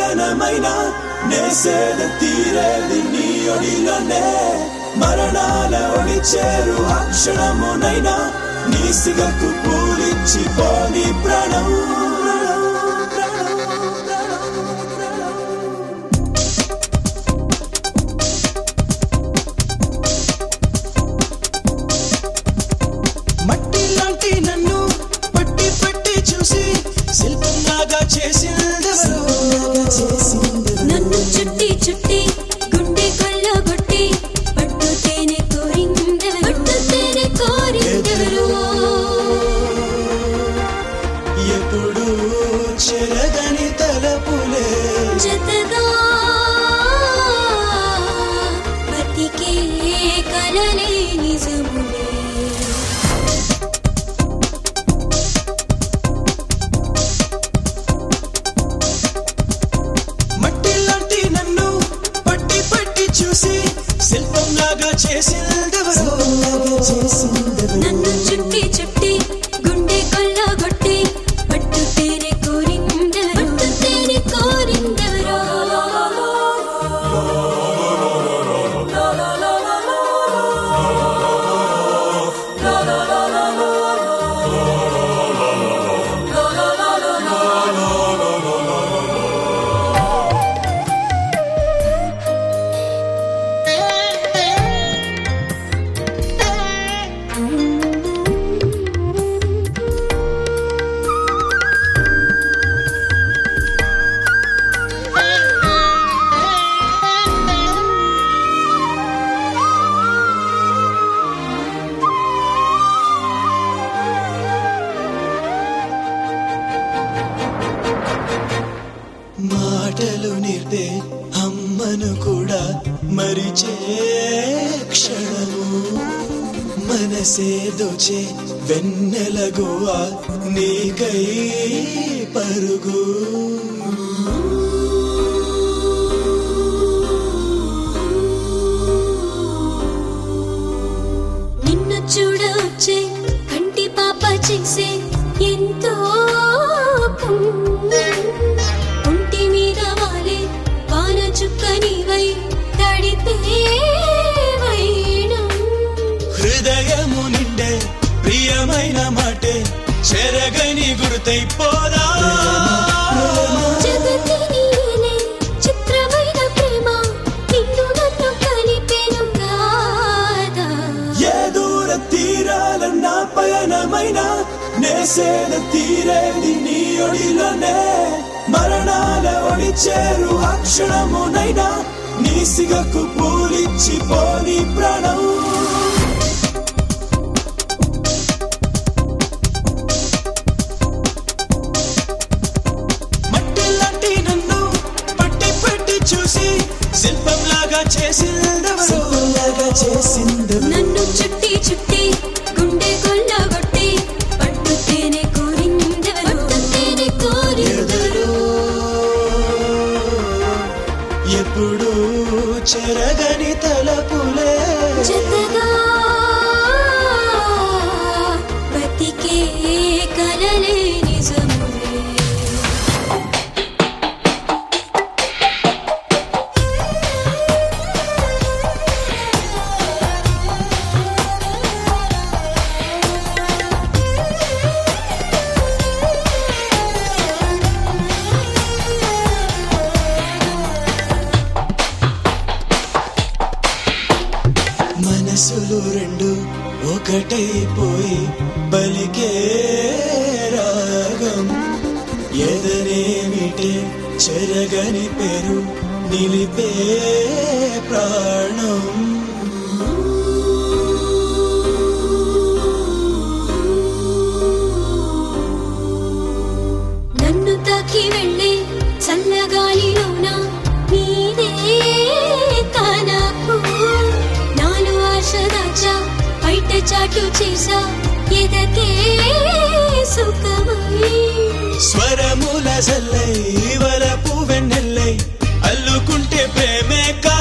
పయనమైన నేసేద తీరేది నీ ఒడిలోనే మరణాల ఒడి చేరు ఆ క్షణమునైనా నీ సిగకు పూలిచ్చి పోని ప్రాణం ప్రాణం, ప్రాణం, ప్రాణం, ప్రాణం. మట్టి లాంటి నన్ను పట్టి పట్టి చూసి శిల్పంలాగా చేసిందెవరు నన్ను చుట్టి చుట్టి గుండె కొల్లగొట్టి పట్టు తేనె కోరిందెవరు పట్టు తేనె కోరిందెవరు ఎప్పుడు చెరగని తలపులే జతగా బతికే కలలే నిజములే మట్టి లాంటి నన్ను పట్టి పట్టి చూసి శిల్పంలాగా చేసిందెవరు నన్ను చుట్టి చుట్టి గుండె కొల్లగొట్టి పట్టు తేనె కోరిందెవరు పట్టు తేనె కోరిందెవరు మాటలు నేర్పే అమ్మను కూడా మరిచే క్షణము మనసే దోచే వెన్నెల గోవా నీకై పరుగు నిన్ను చూడవచ్చే కంటి పాప చేసే ఎంతో పుణ్యం. ఒంటి మీద వాలే వాన చుక్క నీవై తడిపే వైనం హృదయము నిండే ప్రియమైన మాటే చెరగని గుర్తై పోదా జగతి నీలే చిత్రమైన ప్రేమ నిన్ను నన్ను కలిపేను రాదా ఏ దూర తీరాలన్నా పయనమైన నేసేద తీరేది నీ ఒడిలోనే మరణాల ఒడి చేరు ఆ క్షణమునైనా నీ సిగకు పూలిచ్చి పోని ప్రాణం మట్టి లాంటి నన్ను పట్టి పట్టి చూసి శిల్పంలాగా చేసిందెవరు చేసిందెవరు నన్ను చుట్టి చుట్టి గుండె కొల్లగొట్టి పట్టు తేనె కోరిందెవరు పట్టు తేనె కోరిందెవరు ఎప్పుడు చెరగని తలపులే జతగా బతికే కలలే నిజములే మనసులు రెండు ఒకటైపోయి బలికే రాగం ఎదనేమిటే చెరగని పేరు నిలిపే ప్రాణం నన్ను తాకి వెళ్ళే చల్లగాలిలోన నీదే కానాకు నాలు ఆశ దాచా బయట చాటు చేసా ఎదకే సుఖమై స్వరముల జల్లై వలపు వెన్నెల్లై అల్లుకుంటే ప్రేమే కా